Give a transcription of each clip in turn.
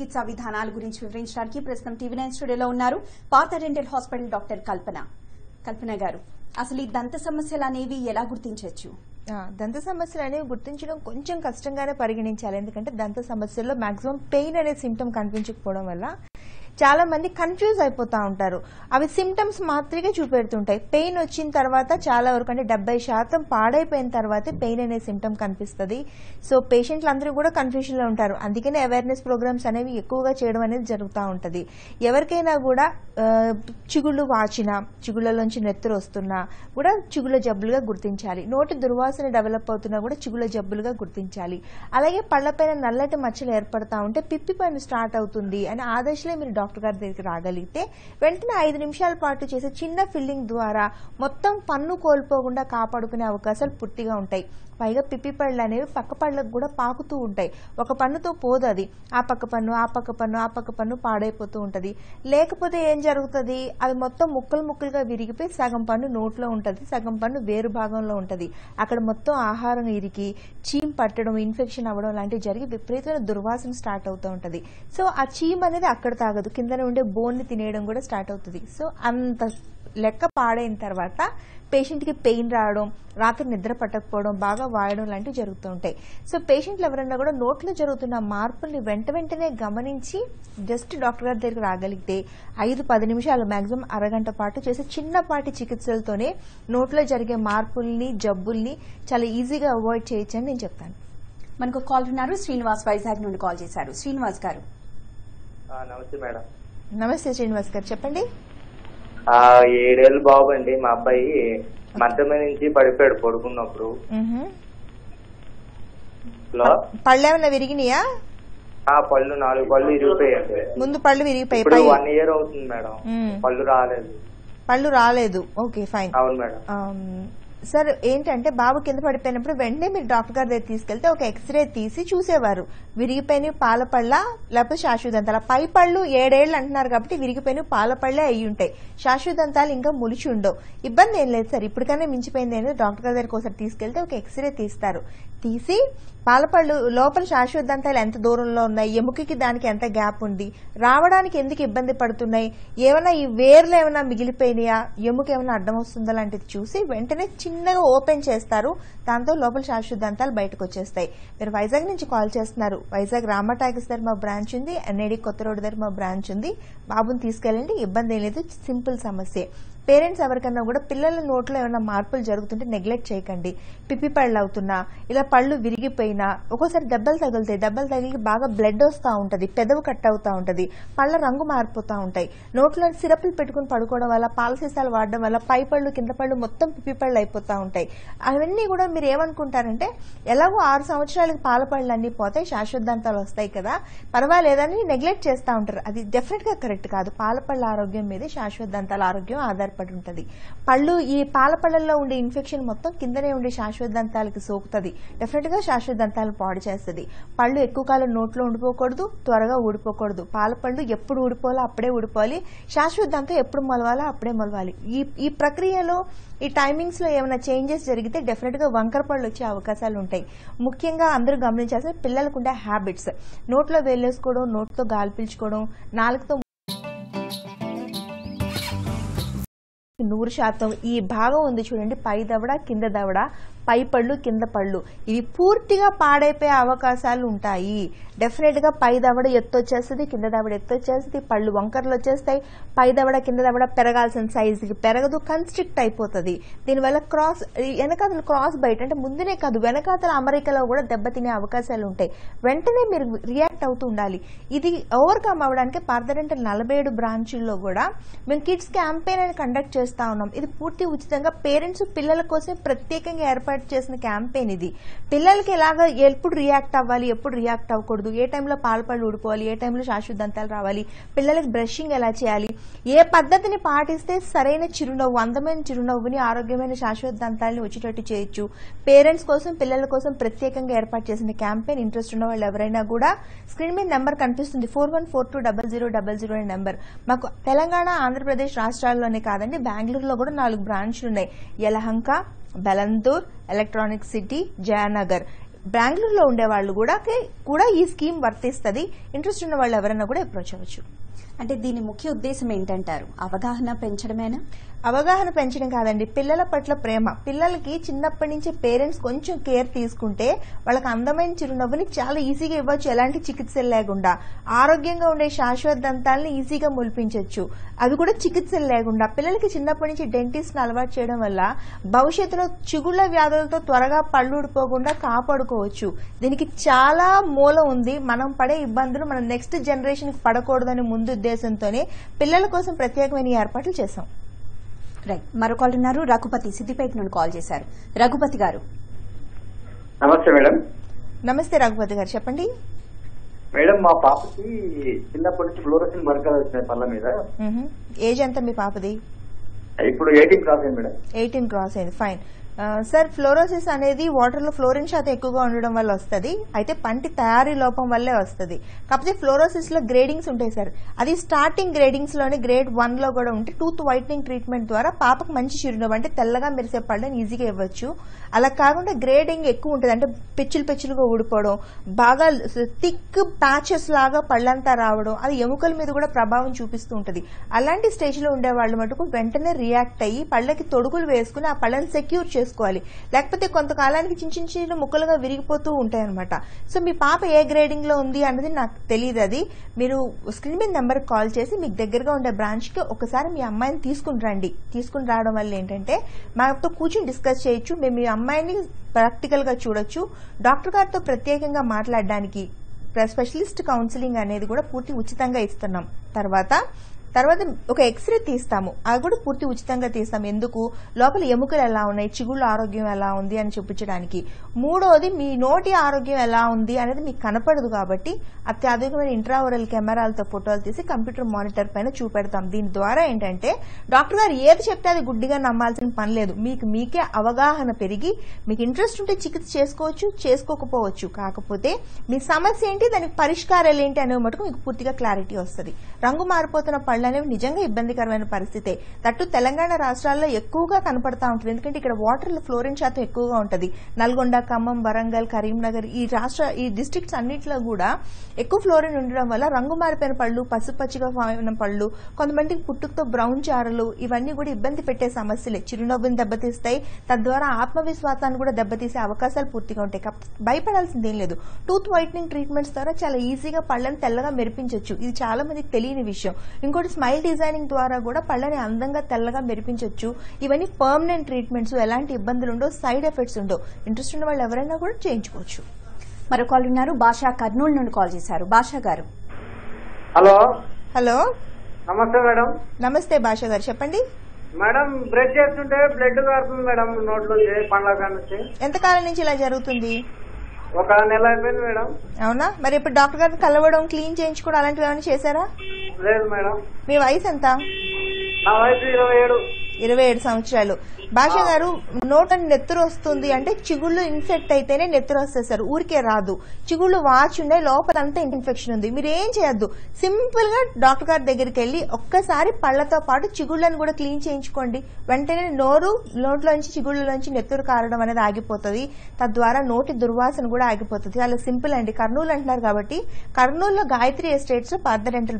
చికిత్సా విధానాల గురించి వివరించడానికి ప్రస్తుతం టీవీ నైన్ స్టూడియోలో ఉన్నారు పాత dental hospital doctor Kalpana Kalpana గారు అసలు ఈ దంత సమస్యలు అనేవి ఎలా గుర్తించవచ్చు ఆ, దంత సమస్యలు అనేవి గుర్తించడం కొంచెం కష్టంగానే పరిగణించాలి ఎందుకంటే దంత సమస్యల్లో మాక్సిమం పెయిన్ అనే సిమ్టమ్ కనిపించకపోవడం వల్ల చాలా మంది కన్ఫ్యూజ్ అయిపోతా ఉంటారు అవి సిమ్టమ్స్ మాత్రమే చూపెడుతుంటాయి పెయిన్ వచ్చిన తర్వాత చాలా వరకు అంటే డెబ్బై శాతం పాడైపోయిన తర్వాతే పెయిన్ అనే సిమ్టమ్ కనిపిస్తుంది సో పేషెంట్లు అందరూ కూడా కన్ఫ్యూజన్ లో ఉంటారు అందుకనే అవేర్నెస్ ప్రోగ్రామ్స్ అనేవి ఎక్కువగా చేయడం అనేది జరుగుతూ ఉంటది ఎవరికైనా కూడా ఆ, చిగుళ్ళు వాచినా చిగుళ్ళలోంచి నెత్తురు వస్తున్నా కూడా చిగుళ్ళ జబ్బులుగా గుర్తించాలి నోటి దుర్వాసన డెవలప్ అవుతున్నా కూడా చిగుళ్ళ జబ్బులుగా గుర్తించాలి అలాగే పళ్ళపైన నల్లటి మచ్చలు ఏర్పడతా ఉంటే పిప్పి పని స్టార్ట్ అవుతుంది అని ఆ దశలో మీరు డాక్టర్ గారి దగ్గరికి రాగలిగితే వెంటనే ఐదు నిమిషాల పాటు చేసే చిన్న ఫిల్లింగ్ ద్వారా మొత్తం పన్ను కోల్పోకుండా కాపాడుకునే అవకాశాలు పూర్తిగా ఉంటాయి పైగా పిప్పి పళ్ళు అనేవి పక్క పళ్ళకు కూడా పాకుతూ ఉంటాయి ఒక పన్నుతో పోదు అది ఆ పక్క పన్ను ఆ పక్క పన్ను ఆ పక్క పన్ను పాడైపోతూ ఉంటది లేకపోతే ఏం జరుగుతుంది అది మొత్తం ముక్కలు ముక్కలుగా విరిగిపోయి సగం పన్ను నోట్లో ఉంటది సగం పన్ను వేరు భాగంలో ఉంటది అక్కడ మొత్తం ఆహారం ఇరికి చీమ్ పట్టడం ఇన్ఫెక్షన్ అవ్వడం లాంటివి జరిగి విపరీతమైన దుర్వాసన స్టార్ట్ అవుతూ ఉంటది సో ఆ చీమ్ అనేది అక్కడ తాగదు కిందనే ఉండే బోన్ ని తినేయడం కూడా స్టార్ట్ అవుతుంది సో అంత లెక్క పాడైన తర్వాత పేషెంట్కి పెయిన్ రావడం రాత్రి నిద్ర పట్టకపోవడం బాగా వాయడం లాంటివి జరుగుతూ ఉంటాయి సో పేషెంట్లు ఎవరైనా కూడా నోట్లో జరుగుతున్న మార్పుల్ని వెంట వెంటనే గమనించి జస్ట్ డాక్టర్ గారి దగ్గరికి రాగలిగితే ఐదు పది నిమిషాలు మాక్సిమం అరగంట పాటు చేసే చిన్నపాటి చికిత్సలతోనే నోట్లో జరిగే మార్పుల్ని జబ్బుల్ని చాలా ఈజీగా అవాయిడ్ చేయొచ్చు అని నేను చెప్తాను మనకు కాల్ ఉన్నారు శ్రీనివాస్ వైజాగ్ నుండి కాల్ చేశారు శ్రీనివాస్ గారు ఆ, నమస్తే మేడం నమస్తే శ్రీనివాస్ గారు చెప్పండి ఆ ఏడేళ్ళు బాబు అండి మా అబ్బాయి మంచం మీద నుంచి పడిపోయాడు పడుకున్నప్పుడు మ్హూ. లో పళ్ళు ఏమైనా విరిగినాయా ఆ పళ్ళు నాలుగు పళ్ళు ఇరిగిపోయాయండి ముందు పళ్ళు విరిగిపోయి ఇప్పుడు పై వన్ ఇయర్ అవుతుంది మేడం మ్మ్. పళ్ళు రాలేదు పళ్ళు రాలేదు ఓకే ఫైన్ అవును మేడం ఆమ్, సార్ ఏంటంటే బాబు కింద పడిపోయినప్పుడు వెంటనే మీరు డాక్టర్ గారి దగ్గర తీసుకెళ్తే ఒక ఎక్స్రే తీసి చూసేవారు విరిగిపోయిన పాల పళ్ళ లేకపోతే శాశ్వతంతాల పై పళ్ళు ఏడేళ్ళు అంటున్నారు కాబట్టి విరిగిపోయిన పాల పళ్ళే అయి ఉంటాయి శాశ్వతంతాలు ఇంకా ములిచి ఉండవు ఇబ్బంది ఏం లేదు సార్ ఇప్పటికన్నా మించిపోయింది అనేది డాక్టర్ గారి దగ్గరికి ఒకసారి తీసుకెళ్తే ఒక ఎక్స్రే తీస్తారు తీసి పాలపళ్ళు లోపల శాశ్వత దంతాలు ఎంత దూరంలో ఉన్నాయి ఎముకకి దానికి ఎంత గ్యాప్ ఉంది రావడానికి ఎందుకు ఇబ్బంది పడుతున్నాయి ఏమైనా ఈ వేర్లు ఏమైనా మిగిలిపోయినాయా ఎముక ఏమైనా అడ్డం వస్తుందా లాంటిది చూసి వెంటనే చిన్నగా ఓపెన్ చేస్తారు దాంతో లోపల శాశ్వత దంతాలు బయటకు వచ్చేస్తాయి మీరు వైజాగ్ నుంచి కాల్ చేస్తున్నారు వైజాగ్ రామటాగిస్ దగ్గర మా బ్రాంచ్ ఉంది ఎన్ఐడి కొత్త రోడ్ దగ్గర మా బ్రాంచ్ ఉంది బాబుని తీసుకెళ్ళండి ఇబ్బంది ఏం లేదు సింపుల్ సమస్య పేరెంట్స్ ఎవరికన్నా కూడా పిల్లల నోట్లో ఏమైనా మార్పులు జరుగుతుంటే నెగ్లెక్ట్ చేయకండి పిప్పి పళ్ళు అవుతున్నా ఇలా పళ్ళు విరిగిపోయినా ఒక్కోసారి దెబ్బలు తగులుతాయి దెబ్బలు తగిలి బాగా బ్లడ్ వస్తూ ఉంటది పెదవు కట్ అవుతా ఉంటది పళ్ళ రంగు మారిపోతా ఉంటాయి నోట్లో సిరప్లు పెట్టుకుని పడుకోవడం వల్ల పాల సీసాలు వాడడం వల్ల పై పళ్ళు కింద పళ్ళు మొత్తం పిప్పి పళ్ళు అయిపోతా ఉంటాయి అవన్నీ కూడా మీరు ఏమనుకుంటారంటే ఎలాగో ఆరు సంవత్సరాలకి పాల పళ్ళు అన్ని పోతాయి శాశ్వత దంతాలు వస్తాయి కదా పర్వాలేదని నెగ్లెక్ట్ చేస్తూ ఉంటారు అది డెఫినెట్ గా కరెక్ట్ కాదు పాల పళ్ళ ఆరోగ్యం మీదే శాశ్వత దంతాల ఆరోగ్యం ఆధారపడి ఉంటది పళ్ళు ఈ పాల పళ్ళల్లో ఉండే ఇన్ఫెక్షన్ మొత్తం కిందనే ఉండే శాశ్వత దంతాలకి సోకుతుంది డెఫినెట్ గా శాశ్వత దంతాలు పాడు చేస్తుంది పళ్ళు ఎక్కువ కాలం నోట్లో ఉండిపోకూడదు త్వరగా ఊడిపోకూడదు పాల పళ్ళు ఎప్పుడు ఊడిపోవాలో అప్పుడే ఊడిపోవాలి శాశ్వత దంతం ఎప్పుడు మొలవాలో అప్పుడే మొలవాలి ఈ ఈ ప్రక్రియలో ఈ టైమింగ్స్ లో ఏమైనా చేంజెస్ జరిగితే డెఫినెట్ గా వంకర పళ్ళు వచ్చే అవకాశాలు ఉంటాయి ముఖ్యంగా అందరూ గమనించాల్సిన పిల్లలకు ఉండే హ్యాబిట్స్ నోట్లో వేలేసుకోవడం నోట్తో గాలి పీల్చుకోవడం నాలుగుతో నూరు శాతం ఈ భాగం ఉంది చూడండి పై దవడ కింద దవడ పై పళ్ళు కింద పళ్ళు ఇవి పూర్తిగా పాడైపోయే అవకాశాలు ఉంటాయి డెఫినెట్ గా పై దవడ ఎత్తు వచ్చేస్తుంది కింద దవడ ఎత్తు వచ్చేస్తుంది పళ్ళు వంకరలు వచ్చేస్తాయి పై దవడ కింద దవడ పెరగాల్సిన సైజుకి పెరగదు కన్స్ట్రిక్ట్ అయిపోతుంది దీనివల్ల క్రాస్ వెనకాతల క్రాస్ బయట అంటే ముందునే కాదు వెనకాతల అమరికలో కూడా దెబ్బతినే అవకాశాలు ఉంటాయి వెంటనే మీరు రియాక్ట్ అవుతూ ఉండాలి ఇది ఓవర్కమ్ అవ్వడానికి పార్థడెంటల్ నలభై ఏడు బ్రాంచుల్లో కూడా మేము కిడ్స్ క్యాంపెయిన్ అని కండక్ట్ చేస్తా ఉన్నాం ఇది పూర్తి ఉచితంగా పేరెంట్స్ పిల్లల కోసం ప్రత్యేకంగా ఏర్పాటు చేసిన క్యాంపెయిన్ ఇది పిల్లలకి ఎలాగ ఎప్పుడు రియాక్ట్ అవ్వాలి ఎప్పుడు రియాక్ట్ అవ్వకూడదు ఏ టైంలో పాలపళ్ళు ఊడిపోవాలి ఏ టైంలో శాశ్వత దంతాలు రావాలి పిల్లలకి బ్రషింగ్ ఎలా చేయాలి ఏ పద్ధతిని పాటిస్తే సరైన చిరునవ్వు అందమైన చిరునవ్వుని ఆరోగ్యమైన శాశ్వత దంతాలని వచ్చేటట్టు చేయొచ్చు పేరెంట్స్ కోసం పిల్లల కోసం ప్రత్యేకంగా ఏర్పాటు చేసిన క్యాంపెయిన్ ఇంట్రెస్ట్ ఉన్న వాళ్ళు ఎవరైనా కూడా స్క్రీన్ మీద నెంబర్ కనిపిస్తుంది four one four two double zero double zero అనే నెంబర్ మాకు తెలంగాణ ఆంధ్రప్రదేశ్ రాష్ట్రాల్లోనే కాదండి బెంగళూరులో కూడా నాలుగు బ్రాంచ్లు ఉన్నాయి యలహంక బెలందూర్ ఎలక్ట్రానిక్ సిటీ జయనగర్ బెంగళూరులో ఉండే వాళ్ళు కూడా కూడా ఈ స్కీమ్ వర్తిస్తుంది ఇంట్రెస్ట్ ఉన్న వాళ్ళు ఎవరైనా కూడా అప్రోచ్ అవ్వచ్చు అంటే దీని ముఖ్య ఉద్దేశం ఏంటంటారు అవగాహన పెంచడమేనా అవగాహన పెంచడం కాదండి పిల్లల పట్ల ప్రేమ పిల్లలకి చిన్నప్పటి నుంచి పేరెంట్స్ కొంచెం కేర్ తీసుకుంటే వాళ్ళకి అందమైన చిరునవ్వుని చాలా ఈజీగా ఇవ్వచ్చు ఎలాంటి చికిత్సలు లేకుండా ఆరోగ్యంగా ఉండే శాశ్వత దంతాలని ఈజీగా ములిపించవచ్చు అది కూడా చికిత్సలు లేకుండా పిల్లలకి చిన్నప్పటి నుంచి డెంటిస్ట్ అలవాటు చేయడం వల్ల భవిష్యత్తులో చిగుళ్ళ వ్యాధులతో త్వరగా పళ్ళు ఊడిపోకుండా కాపాడుకోవచ్చు దీనికి చాలా మూలం ఉంది మనం పడే ఇబ్బందులు మన నెక్స్ట్ జనరేషన్ కి పడకూడదని ముందు ఉద్దేశంతోనే పిల్లల కోసం ప్రత్యేకమైన ఈ ఏర్పాట్లు చేశాం రైట్ మరో కాల్ ఉన్నారు రఘుపతి సిద్దిపేట నుండి కాల్ చేశారు రఘుపతి గారు నమస్తే మేడం నమస్తే రఘుపతి గారు చెప్పండి మేడం మా పాపకి చిన్నప్పటి నుంచి ఫ్లోరసిన్ మరకలు వచ్చినాయి పళ్ళ మీద మ్హూ. ఏజ్ ఎంత మీ పాపది ఇప్పుడు ఎయిటీన్ క్రాస్ అయింది మేడం ఎయిటీన్ క్రాస్ అయింది ఫైన్ ఆ, సార్ ఫ్లోరోసిస్ అనేది వాటర్ లో ఫ్లోరిన్ శాతం ఎక్కువగా ఉండడం వల్ల వస్తుంది అయితే పంటి తయారీ లోపం వల్లే వస్తుంది కాకపోతే ఫ్లోరోసిస్ లో గ్రేడింగ్స్ ఉంటాయి సార్ అది స్టార్టింగ్ గ్రేడింగ్స్ లోనే గ్రేడ్ వన్ లో కూడా ఉంటే టూత్ వైట్నింగ్ ట్రీట్మెంట్ ద్వారా పాపకు మంచి చిరునవ్వు అంటే తెల్లగా మెరిసే పళ్ళని ఈజీగా ఇవ్వచ్చు అలా కాకుండా గ్రేడింగ్ ఎక్కువ ఉంటుంది అంటే పెచ్చులు పెచ్చులుగా ఊడిపోవడం బాగా థిక్ ప్యాచెస్ లాగా పళ్ళంతా రావడం అది ఎముకల మీద కూడా ప్రభావం చూపిస్తూ ఉంటుంది అలాంటి స్టేజ్ లో ఉండే వాళ్ళు మటుకు వెంటనే రియాక్ట్ అయ్యి పళ్ళకి తొడుగులు వేసుకుని ఆ పళ్ళని సెక్యూర్ చేసుకోవాలి లేకపోతే కొంతకాలానికి చిన్న చిన్న చిన్న ముక్కలుగా విరిగిపోతూ ఉంటాయి అనమాట సో మీ పాప ఏ గ్రేడింగ్ లో ఉంది అన్నది నాకు తెలియదు అది మీరు స్క్రీన్ మీద నెంబర్ కాల్ చేసి మీకు దగ్గరగా ఉండే బ్రాంచ్ కి ఒకసారి మీ అమ్మాయిని తీసుకుని రండి తీసుకుని రావడం వల్ల ఏంటంటే మాతో కూర్చుని డిస్కస్ చేయొచ్చు మేము మీ అమ్మాయిని ప్రాక్టికల్ గా చూడొచ్చు డాక్టర్ గారితో ప్రత్యేకంగా మాట్లాడడానికి స్పెషలిస్ట్ కౌన్సిలింగ్ అనేది కూడా పూర్తి ఉచితంగా ఇస్తున్నాం తర్వాత తర్వాత ఒక ఎక్స్రే తీస్తాము అది కూడా పూర్తి ఉచితంగా తీస్తాం ఎందుకు లోపల ఎముకలు ఎలా ఉన్నాయి చిగుళ్ళ ఆరోగ్యం ఎలా ఉంది అని చూపించడానికి మూడోది మీ నోటి ఆరోగ్యం ఎలా ఉంది అనేది మీకు కనపడదు కాబట్టి అత్యాధునికమైన ఇంట్రావరల్ కెమెరాలతో ఫోటోలు తీసి కంప్యూటర్ మానిటర్ పైన చూపెడతాం దీని ద్వారా ఏంటంటే డాక్టర్ గారు ఏది చెప్తే అది గుడ్డిగా నమ్మాల్సిన పని లేదు మీకు మీకే అవగాహన పెరిగి మీకు ఇంట్రెస్ట్ ఉంటే చికిత్స చేసుకోవచ్చు చేసుకోకపోవచ్చు కాకపోతే మీ సమస్య ఏంటి దానికి పరిష్కారాలు ఏంటి అనే మటుకు మీకు పూర్తిగా క్లారిటీ వస్తుంది రంగు మారిపోతున్న పళ్ళు అనేవి నిజంగా ఇబ్బందికరమైన పరిస్థితే తట్టు తెలంగాణ రాష్ట్రాల్లో ఎక్కువగా కనపడతా ఉంటుంది ఎందుకంటే ఇక్కడ వాటర్ ఫ్లోరిన్ శాతం ఎక్కువగా ఉంటుంది నల్గొండ ఖమ్మం వరంగల్ కరీంనగర్ ఈ రాష్ట్ర ఈ డిస్ట్రిక్ట్స్ అన్నింటిలో కూడా ఎక్కువ ఫ్లోరిన్ ఉండడం వల్ల రంగు మారిపోయిన పళ్ళు పసుపచ్చిగా ఉన్న పళ్ళు కొంతమందికి పుట్టుకతో బ్రౌన్ చారలు ఇవన్నీ కూడా ఇబ్బంది పెట్టే సమస్యలే చిరునవ్వుని దెబ్బతీస్తాయి తద్వారా ఆత్మవిశ్వాసాన్ని కూడా దెబ్బతీసే అవకాశాలు పూర్తిగా ఉంటాయి కాకపోతే భయపడాల్సింది ఏం లేదు టూత్ వైట్నింగ్ ట్రీట్మెంట్స్ ద్వారా చాలా ఈజీగా పళ్ళని తెల్లగా మెరిపించవచ్చు ఇది చాలా మందికి తెలియని విషయం ఇంకోటి స్మైల్ డిజైనింగ్ ద్వారా కూడా పళ్ళని అందంగా తెల్లగా మెరిపించవచ్చు ఇవన్నీ పర్మనెంట్ ట్రీట్మెంట్స్ ఎలాంటి ఇబ్బందులు ఉండవు సైడ్ ఎఫెక్ట్స్ ఉండవు ఇంట్రెస్ట్ ఉన్న వాళ్ళు ఎవరైనా కూడా చేయించుకోవచ్చు మరో కాల్ ఉన్నారు భాషా కర్నూలు నుండి కాల్ చేశారు భాషా గారు హలో హలో నమస్తే మేడం నమస్తే భాష గారు చెప్పండి మేడం బ్రష్ చేస్తుంటే బ్లడ్ కారుతుంది మేడం నోట్లో పండ్ల కాడ నుంచి ఎంతకాలం నుంచి ఇలా జరుగుతుంది ఒక నెల అయిపోయింది మేడం అవునా మరి ఇప్పుడు డాక్టర్ గారిని కలవడం క్లీన్ చేయించుకోవడం అలాంటివి ఏమైనా చేశారా లేదు మేడం మీ వయసు ఎంత నా వయసు ఇరవై ఏడు ఇరవై ఏడు సంవత్సరాలు భాష గారు నోట నెత్తురు వస్తుంది అంటే చిగుళ్ళు ఇన్ఫెక్ట్ అయితేనే నెత్తురు వస్తుంది సార్ ఊరికే రాదు చిగుళ్ళు వాచుండే లోపలంతా ఇన్ఫెక్షన్ ఉంది మీరు ఏం చేయొద్దు సింపుల్ గా డాక్టర్ గారి దగ్గరికి వెళ్ళి ఒక్కసారి పళ్ళతో పాటు చిగుళ్ళను కూడా క్లీన్ చేయించుకోండి వెంటనే నోరు నోట్లోంచి చిగుళ్ళలోంచి నెత్తురు కారడం అనేది ఆగిపోతుంది తద్వారా నోటి దుర్వాసన కూడా ఆగిపోతుంది చాలా సింపుల్ అండి కర్నూలు అంటున్నారు కాబట్టి కర్నూలులో గాయత్రి ఎస్టేట్స్ లో పార్థ డెంటల్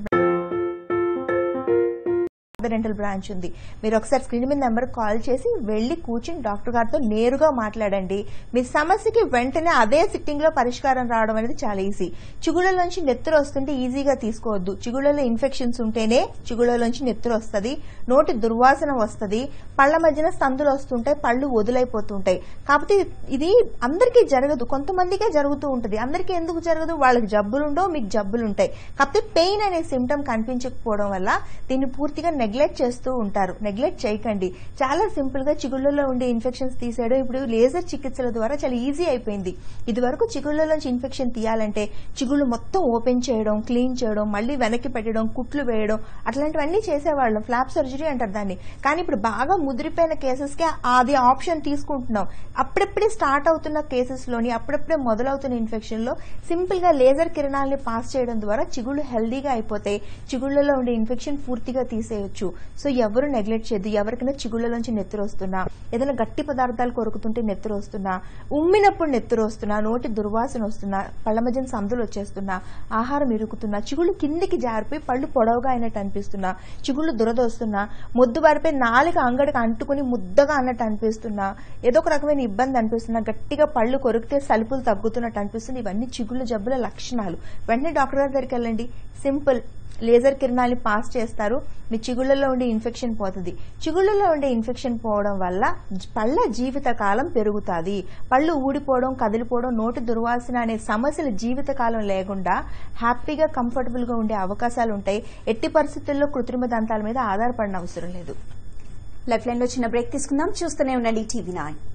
డెంటల్ బ్రాంచ్ ఉంది మీరు ఒకసారి స్క్రీన్ మీద నెంబర్ కాల్ చేసి వెళ్ళి కూర్చుని డాక్టర్ గారితో నేరుగా మాట్లాడండి మీ సమస్యకి వెంటనే అదే సిట్టింగ్ లో పరిష్కారం రావడం అనేది చాలా ఈజీ చిగుళ్ళలోంచి నెత్తురు వస్తుంటే ఈజీగా తీసుకోవద్దు చిగుళ్ళలో ఇన్ఫెక్షన్స్ ఉంటేనే చిగుళ్ళలోంచి నెత్తురు వస్తుంది నోటి దుర్వాసన వస్తుంది పళ్ళ మధ్యన సందులు వస్తుంటాయి పళ్ళు వదులైపోతుంటాయి కాకపోతే ఇది అందరికీ జరగదు కొంతమందికే జరుగుతూ ఉంటుంది అందరికీ ఎందుకు జరగదు వాళ్ళకి జబ్బులు ఉండవు మీకు జబ్బులు ఉంటాయి కాకపోతే పెయిన్ అనే సిమ్టమ్ కనిపించకపోవడం వల్ల దీన్ని పూర్తిగా నెగ్లెక్ట్ చేస్తూ ఉంటారు నెగ్లెక్ట్ చేయకండి చాలా సింపుల్ గా చిగుళ్ళలో ఉండే ఇన్ఫెక్షన్స్ తీసేయడం ఇప్పుడు లేజర్ చికిత్సల ద్వారా చాలా ఈజీ అయిపోయింది ఇది వరకు చిగుళ్ళలోంచి ఇన్ఫెక్షన్ తీయాలంటే చిగుళ్ళు మొత్తం ఓపెన్ చేయడం క్లీన్ చేయడం మళ్ళీ వెనక్కి పెట్టడం కుట్లు వేయడం అట్లాంటివన్నీ చేసేవాళ్ళం ఫ్లాప్ సర్జరీ అంటారు దాన్ని కానీ ఇప్పుడు బాగా ముదిరిపోయిన కేసెస్ కి అది ఆప్షన్ తీసుకుంటున్నాం అప్పుడప్పుడే స్టార్ట్ అవుతున్న కేసెస్ లోని అప్పుడప్పుడే మొదలవుతున్న ఇన్ఫెక్షన్ లో సింపుల్ గా లేజర్ కిరణాలని పాస్ చేయడం ద్వారా చిగుళ్ళు హెల్దీగా అయిపోతాయి చిగుళ్ళలో ఉండే ఇన్ఫెక్షన్ పూర్తిగా తీసేయొచ్చు రావచ్చు సో ఎవరు నెగ్లెక్ట్ చేయద్దు ఎవరికైనా చిగుళ్ళలోంచి నెత్తురు వస్తున్నా ఏదైనా గట్టి పదార్థాలు కొరుకుతుంటే నెత్తురు వస్తున్నా ఉమ్మినప్పుడు నెత్తురు వస్తున్నా నోటి దుర్వాసన వస్తున్నా పళ్ళ మధ్యన సందులు వచ్చేస్తున్నా ఆహారం ఇరుకుతున్నా చిగుళ్ళు కిందికి జారిపోయి పళ్ళు పొడవుగా అయినట్టు అనిపిస్తున్నా చిగుళ్ళు దురద వస్తున్నా మొద్దు బారిపోయి నాలుక అంగడికి అంటుకుని ముద్దగా అన్నట్టు అనిపిస్తున్నా ఏదో ఒక రకమైన ఇబ్బంది అనిపిస్తున్నా గట్టిగా పళ్ళు కొరికితే సలుపులు తగ్గుతున్నట్టు అనిపిస్తుంది ఇవన్నీ చిగుళ్ళ జబ్బుల లక్షణాలు వెంటనే డాక్టర్ గారి దగ్గరికి వెళ్ళండి సింపుల్ లేజర్ కిరణాన్ని పాస్ చేస్తారు మీ చిగుళ్ళలో ఉండే ఇన్ఫెక్షన్ పోతుంది చిగుళ్ళలో ఉండే ఇన్ఫెక్షన్ పోవడం వల్ల జ- పళ్ళ జీవిత కాలం పెరుగుతుంది పళ్ళు ఊడిపోవడం కదిలిపోవడం నోటి దుర్వాసన అనే సమస్యలు జీవిత కాలం లేకుండా హ్యాపీగా కంఫర్టబుల్ గా ఉండే అవకాశాలు ఉంటాయి ఎట్టి పరిస్థితుల్లో కృత్రిమ దంతాల మీద ఆధారపడిన అవసరం లేదు లైఫ్ లైన్ లో చిన్న బ్రేక్ తీసుకుందాం చూస్తూనే ఉండండి టీవీ నైన్